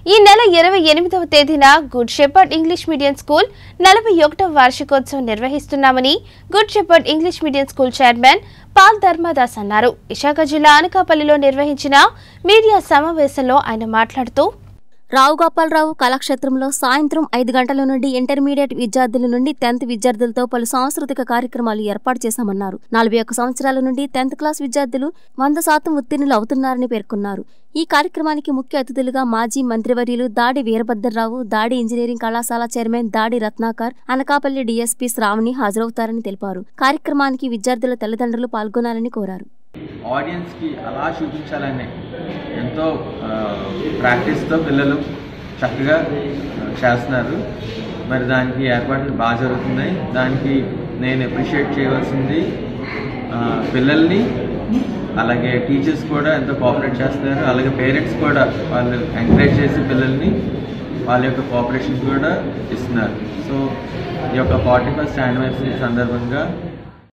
ఈ నెల ఇరవై ఎనిమిదవ తేదీన Good Shepherd English medium school నలభై ఒకటవ వార్షికోత్సవం నిర్వహిస్తున్నామని Good Shepherd English medium school chairman Paul Dharmadas అన్నారు విశాఖ జిల్లా అనకాపల్లిలో నిర్వహించిన మీడియా సమావేశంలో ఆయన మాట్లాడుతూ రావుగోపాలరావు కళాక్షేత్రంలో సాయంత్రం ఐదు గంటల నుండి ఇంటర్మీడియట్ విద్యార్థుల నుండి టెన్త్ విద్యార్థులతో పలు సాంస్కృతిక కార్యక్రమాలు ఏర్పాటు చేశామన్నారు నలభై ఒక్క సంవత్సరాల నుండి టెన్త్ క్లాస్ విద్యార్థులు వంద శాతం ఉత్తీర్ణులు అవుతున్నారని పేర్కొన్నారు ఈ కార్యక్రమానికి ముఖ్య అతిథులుగా మాజీ మంత్రివర్యులు దాడి వీరభద్రరావు దాడి ఇంజనీరింగ్ కళాశాల చైర్మన్ దాడి రత్నాకర్ అనకాపల్లి డీఎస్పీ శ్రావణి హాజరవుతారని తెలిపారు కార్యక్రమానికి విద్యార్థుల తల్లిదండ్రులు పాల్గొనాలని కోరారు ఆడియన్స్కి అలా చూపించాలని ఎంతో ఆ, ప్రాక్టీస్తో పిల్లలు చక్కగా ఆ, చేస్తున్నారు మరి దానికి ఏర్పాట్లు బాగా జరుగుతున్నాయి దానికి నేను అప్రిషియేట్ చేయవలసింది ఆ, పిల్లల్ని అలాగే టీచర్స్ కూడా ఎంతో కోఆపరేట్ చేస్తున్నారు అలాగే పేరెంట్స్ కూడా వాళ్ళు ఎంకరేజ్ చేసి పిల్లల్ని వాళ్ళ యొక్క కోఆపరేషన్ కూడా ఇస్తున్నారు సో ఈ యొక్క ఫార్టీ ఫస్ట్ యానివర్సరీ సందర్భంగా